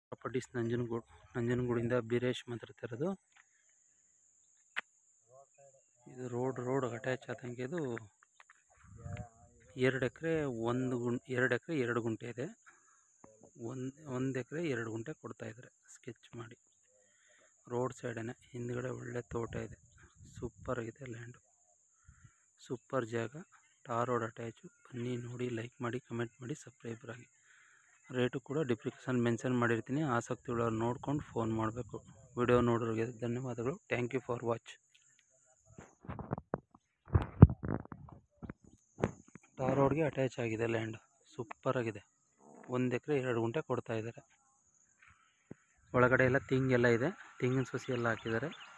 properties Nanjangud ನಂಜನಗೂಡಿಂದ Beeresh ಮಾತಾಡ್ತಿರೋದು ಇದು road road attach ಆದಂಗೆ ಇದು ಎರಡು ಎಕರೆ ಒಂದು ಗುಂ ಎರಡು ಎಕರೆ ಎರಡು ಗುಂಟೆ ಇದೆ ಒಂದು ಒಂದು ಎಕರೆ ಎರಡು ಗುಂಟೆ ಕೊಡ್ತಾಯಿದ್ದಾರೆ ಸ್ಕೆಚ್ ಮಾಡಿ ರೋಡ್ ಸೈಡೇನೆ ಹಿಂದ್ಗಡೆ ಒಳ್ಳೆ ತೋಟ ಇದೆ ಸೂಪರ್ ಆಗಿದೆ ಲ್ಯಾಂಡು ಸೂಪರ್ ಜಾಗ ಟಾರ್ ರೋಡ್ ಅಟ್ಯಾಚು ಬನ್ನಿ ನೋಡಿ ಲೈಕ್ ಮಾಡಿ ಕಮೆಂಟ್ ಮಾಡಿ ಸಬ್ಸ್ಕ್ರೈಬರ್ ಆಗಿ ರೇಟು ಕೂಡ ಡಿಪ್ರಿಕೇಶನ್ ಮೆನ್ಷನ್ ಮಾಡಿರ್ತೀನಿ ಆಸಕ್ತಿ ಉಳ್ಳವ್ರು ನೋಡ್ಕೊಂಡು ಫೋನ್ ಮಾಡಬೇಕು ವಿಡಿಯೋ ನೋಡೋರಿಗೆ ಧನ್ಯವಾದಗಳು thank you for watch tar ರೋಡ್ಗೆ ಅಟ್ಯಾಚ್ ಆಗಿದೆ ಲ್ಯಾಂಡ್ ಸೂಪರ್ ಆಗಿದೆ ಒಂದು ಎಕರೆ ಎರಡು ಗುಂಟೆ ಕೊಡ್ತಾ ಇದ್ದಾರೆ ಒಳಗಡೆ ಎಲ್ಲ ತೆಂಗೆಲ್ಲ ಇದೆ ತೆಂಗಿನ ಸಸಿ ಎಲ್ಲ ಹಾಕಿದ್ದಾರೆ